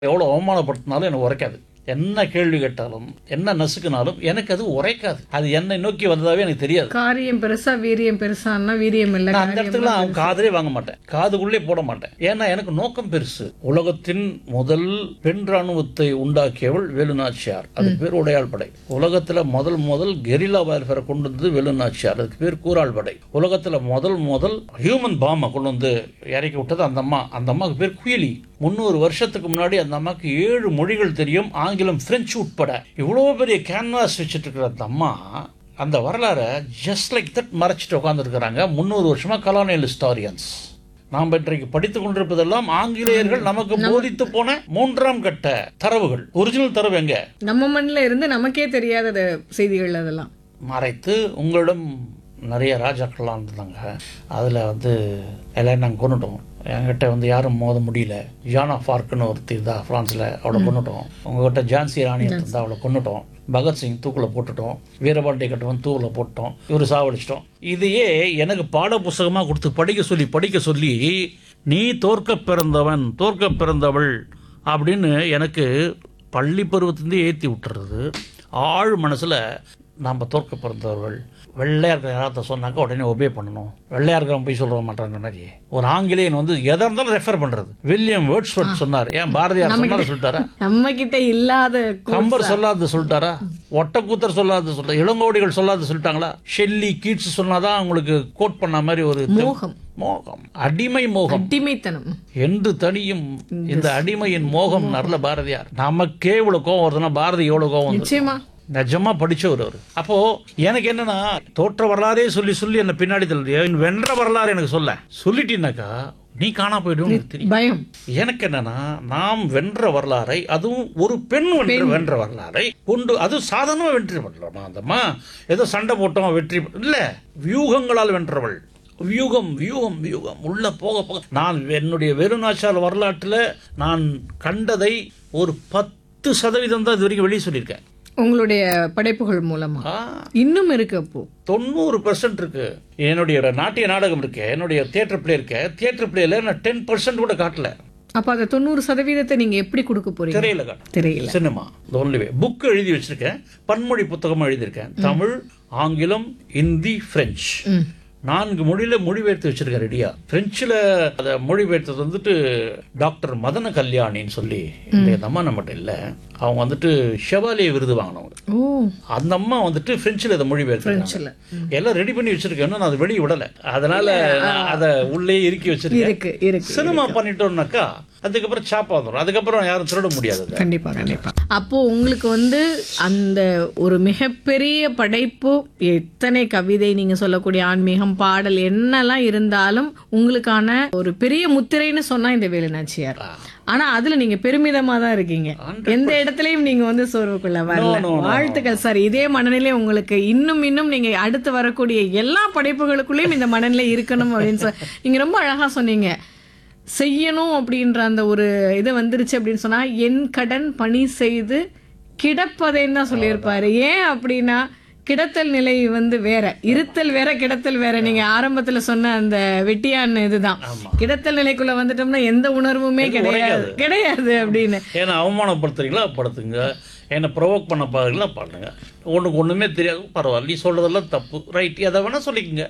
எவ்வளோ அவமானப்படுத்தினாலும் எனக்கு உரைக்காது என்ன கேள்வி கேட்டாலும் என்ன நசுக்கினாலும் எனக்கு அது உரைக்காது அது என்னை நோக்கி வந்ததாவே எனக்கு தெரியாது காரியம் பெருசா வீரியம் பெருசான்னா வீரியம் இல்ல நான் அந்த இடத்துல அவன் காதலே வாங்க மாட்டேன் காதுக்குள்ளே போட மாட்டேன் ஏன்னா எனக்கு நோக்கம் பெருசு உலகத்தின் முதல் பெண் ராணுவத்தை உண்டாக்கியவள் வேலுநாச்சியார் அது பேர் உடையாள் படை உலகத்துல முதல் முதல் கெரில்லா வார்ஃபேரை கொண்டு வந்தது வேலுநாச்சியார் அதுக்கு பேர் கூறாள் படை உலகத்துல முதல் முதல் ஹியூமன் பாம்பை கொண்டு வந்து இறக்கி விட்டது அந்த அம்மா அந்த அம்மாவுக்கு பேர் குயிலி முந்நூறு வருஷத்துக்கு முன்னாடி அந்த அம்மாவுக்கு ஏழு மொழிகள் தெரியும் ஆங்கிலம் பிரெஞ்சு உட்பட இவ்வளோ பெரிய கேன்வாஸ் வச்சுட்டு இருக்கிற அந்த அம்மா அந்த வரலாறை ஜஸ்ட் லைக் தட் மறைச்சிட்டு உட்காந்துருக்கிறாங்க முந்நூறு வருஷமா கலானியல் ஹிஸ்டாரியன்ஸ் நாம் இன்றைக்கு படித்துக் கொண்டிருப்பதெல்லாம் ஆங்கிலேயர்கள் நமக்கு போதித்து போன மூன்றாம் கட்ட தரவுகள் ஒரிஜினல் தரவு எங்க நம்ம மண்ணில் இருந்து நமக்கே தெரியாத அது செய்திகள் அதெல்லாம் மறைத்து உங்களிடம் நிறைய ராஜாக்கள்லாம் இருந்தாங்க அதில் வந்து எல்லாம் நாங்கள் கொண்டுட்டோம் என்கிட்ட வந்து யாரும் மோத முடியல ஜானா ஃபார்க்குன்னு ஒருத்தி இருந்தா ஃப்ரான்ஸில் அவளை கொண்டுட்டோம் உங்ககிட்ட ஜான்சி ராணி இருந்தா அவளை கொண்டுட்டோம் பகத்சிங் தூக்கில் போட்டுட்டோம் வீரபாண்டிய கட்டவன் தூக்கில் போட்டோம் இவர் சாவடிச்சிட்டோம் இதையே எனக்கு பாட புஸ்தகமாக கொடுத்து படிக்க சொல்லி படிக்க சொல்லி நீ தோற்க பிறந்தவன் தோற்க பிறந்தவள் அப்படின்னு எனக்கு பள்ளி பருவத்திலேருந்து ஏற்றி விட்டுறது ஆழ் மனசில் நாம் தோற்க பிறந்தவர்கள் வெள்ளையா இருக்கிற யாராவது சொன்னாக்க உடனே ஒபே பண்ணணும் வெள்ளையா இருக்கிறவன் போய் சொல்ல மாட்டாங்க மாதிரி ஒரு ஆங்கிலேயன் வந்து எதா இருந்தாலும் ரெஃபர் பண்றது வில்லியம் வேர்ட்ஸ்வர்த் சொன்னார் ஏன் பாரதியார் சொன்னார் சொல்லிட்டாரா நம்ம கிட்ட இல்லாத கு- கம்பர் சொல்லாது சொல்லிட்டாரா ஒட்டக்கூத்தர் சொல்லாது சொல்ல இளங்கோடிகள் சொல்லாது சொல்லிட்டாங்களா ஷெல்லி கீட்ஸ் சொன்னாதான் அவங்களுக்கு கோட் பண்ண மாதிரி ஒரு மோகம் மோகம் அடிமை மோகம் அடிமைத்தனம் என்று தனியும் இந்த அடிமையின் மோகம் நல்ல பாரதியார் நமக்கே இவ்வளவு கோவம் வருதுன்னா பாரதி எவ்வளவு கோவம் வந்து நிச்சயமா நிஜமா படிச்சவர் அவர் அப்போ எனக்கு என்னன்னா தோற்ற வரலாறே சொல்லி சொல்லி என்ன பின்னாடி தள்ளுது என் வென்ற வரலாறு எனக்கு சொல்ல சொல்லிட்டீனாக்கா நீ காணா போயிடும் எனக்கு தெரியும் பயம் எனக்கு என்னன்னா நாம் வென்ற வரலாறை அதுவும் ஒரு பெண் வென்ற வென்ற வரலாறை கொண்டு அது சாதாரணமா வெற்றி பண்ணலாமா அந்தம்மா ஏதோ சண்டை போட்டோம் வெற்றி பெ- இல்ல வியூகங்களால் வென்றவள் வியூகம் வியூகம் வியூகம் உள்ள போக போக நான் என்னுடைய வெறுநாச்சார் வரலாற்றுல நான் கண்டதை ஒரு பத்து சதவீதம் தான் இது வரைக்கும் வெளியே சொல்லியிருக்கேன் உங்களுடைய படைப்புகள் மூலமா ஆ, இன்னும் இருக்கு அப்போ தொண்ணூறு பெர்சன்ட் இருக்கு என்னுடைய நாட்டிய நாடகம் இருக்கு என்னுடைய தியேட்டர் பிளே இருக்கு தியேட்டர் பிளேல நான் டென் பர்சன்ட் கூட காட்டல அப்ப அந்த தொண்ணூறு சதவீதத்தை நீங்க எப்படி கொடுக்க போறீங்க திரையில காட்டல தெரியல சினிமா ஒன்லி புக் எழுதி வச்சிருக்கேன் பன்மொழி புத்தகமும் எழுதியிருக்கேன் தமிழ் ஆங்கிலம் இந்தி பிரெஞ்சு ம். நான்கு மொழியில மொழிபெயர்த்து வச்சிருக்கேன் ரெடியா பிரெஞ்சுல அதை மொழிபெயர்த்தது வந்துட்டு டாக்டர் மதன கல்யாணின்னு சொல்லி இந்த அம்மா நம்மகிட்ட இல்ல அவங்க வந்துட்டு ஷெவாலிய விருது வாங்கினவங்க ஓ அந்த அம்மா வந்துட்டு பிரெஞ்சுல அதை மொழிபெயர்த்து பிரெஞ்சுல. எல்லாம் ரெடி பண்ணி வச்சிருக்கேன் நான் அதை வெளியே விடல அதனால நான் அதை உள்ளே இறுக்கி வச்சிருக்கேன் இருக்கு இருக்கு சினிமா பண்ணிட்டோம்னாக்கா அதுக்கப்புறம் சாப்பா வந்துடும் அதுக்கப்புறம் யாரும் திருட முடியாது அதை. கண்டிப்பா கண்டிப்பா அப்போ உங்களுக்கு வந்து அந்த ஒரு மிகப்பெரிய படைப்பு எத்தனை கவிதை நீங்க சொல்லக்கூடிய ஆன்மீகம் பாடல் என்னெல்லாம் இருந்தாலும் உங்களுக்கான ஒரு பெரிய முத்திரைன்னு சொன்னா இந்த வேலுநாச்சியார் ஆனா அதுல நீங்க பெருமிதமா தான் இருக்கீங்க எந்த இடத்துலயும் நீங்க வந்து சோர்வுக்குள்ள வரல no, no, வாழ்த்துக்கள் சார் இதே மனநிலை உங்களுக்கு இன்னும் இன்னும் நீங்க அடுத்து வரக்கூடிய எல்லா படைப்புகளுக்குள்ளேயும் இந்த மனநிலை இருக்கணும் அப்படின்னு சொ- நீங்க ரொம்ப அழகா சொன்னீங்க செய்யணும் அப்படின்ற அந்த ஒரு இது வந்துருச்சு அப்படின்னு சொன்னா என் கடன் பணி செய்து கிடப்பதைன்னு தான் சொல்லியிருப்பாரு ஏன் அப்படின்னா கிடத்தல் நிலை வந்து வேற இருத்தல் வேற கிடத்தல் வேற நீங்க ஆரம்பத்துல சொன்ன அந்த வெட்டியான் இதுதான் கிடத்தல் நிலைக்குள்ள வந்துட்டோம்னா எந்த உணர்வுமே கிடையாது கிடையாது அப்படின்னு ஏன்னா அவமானப்படுத்துறீங்களா படுத்துங்க என்னை ப்ரொவோக் பண்ண பாருங்களா பண்ணுங்க ஒண்ணுக்கு ஒண்ணுமே தெரியாது பரவாயில்ல நீ சொல்றதெல்லாம் தப்பு ரைட் எதை வேணா சொல்லிக்கங்க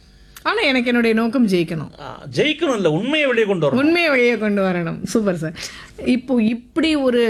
ஆனா எனக்கு என்னுடைய நோக்கம் ஜெயிக்கணும் ஆ, ஜெயிக்கணும் இல்லை உண்மையை வெளியே கொண்டு வரணும் உண்மையை வெளியே கொண்டு வரணும் சூப்பர் சார் இப்போ இப்படி ஒரு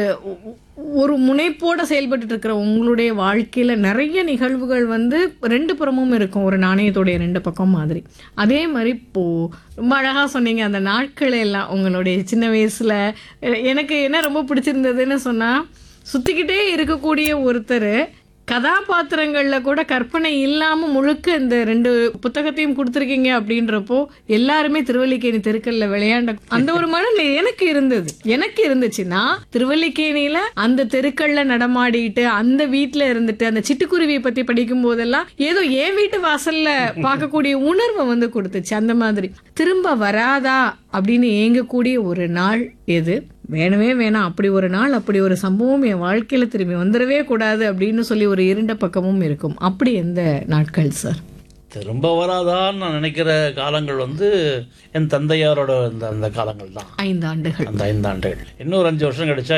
ஒரு முனைப்போட செயல்பட்டு இருக்கிற உங்களுடைய வாழ்க்கையில நிறைய நிகழ்வுகள் வந்து ரெண்டு புறமும் இருக்கும் ஒரு நாணயத்துடைய ரெண்டு பக்கம் மாதிரி அதே மாதிரி இப்போ ரொம்ப அழகா சொன்னீங்க அந்த நாட்கள் எல்லாம் உங்களுடைய சின்ன வயசுல எ- எனக்கு என்ன ரொம்ப பிடிச்சிருந்ததுன்னு சொன்னா சுத்திக்கிட்டே இருக்கக்கூடிய ஒருத்தர் கதாபாத்திரங்கள்ல கூட கற்பனை இல்லாம முழுக்க இந்த ரெண்டு புத்தகத்தையும் கொடுத்துருக்கீங்க அப்படின்றப்போ எல்லாருமே திருவல்லிக்கேணி தெருக்கல்ல விளையாண்ட அந்த ஒரு மனநிலை எனக்கு இருந்தது எனக்கு இருந்துச்சு நான் திருவல்லிக்கேணியில அந்த தெருக்கள்ல நடமாடிட்டு அந்த வீட்ல இருந்துட்டு அந்த சிட்டுக்குருவியை பத்தி படிக்கும் போதெல்லாம் ஏதோ என் வீட்டு வாசல்ல பார்க்கக்கூடிய உணர்வை வந்து கொடுத்துச்சு அந்த மாதிரி திரும்ப வராதா அப்படின்னு ஏங்கக்கூடிய ஒரு நாள் எது வேணவே வேணாம் அப்படி ஒரு நாள் அப்படி ஒரு சம்பவம் என் வாழ்க்கையில திரும்பி வந்துடவே கூடாது அப்படின்னு சொல்லி ஒரு இருண்ட பக்கமும் இருக்கும் அப்படி எந்த நாட்கள் சார் திரும்ப வராதான்னு நான் நினைக்கிற காலங்கள் வந்து என் தந்தையாரோட இந்த அந்த காலங்கள் தான் ஐந்து ஆண்டுகள் அந்த ஐந்து ஆண்டுகள் இன்னொரு அஞ்சு வருஷம் கிடைச்சா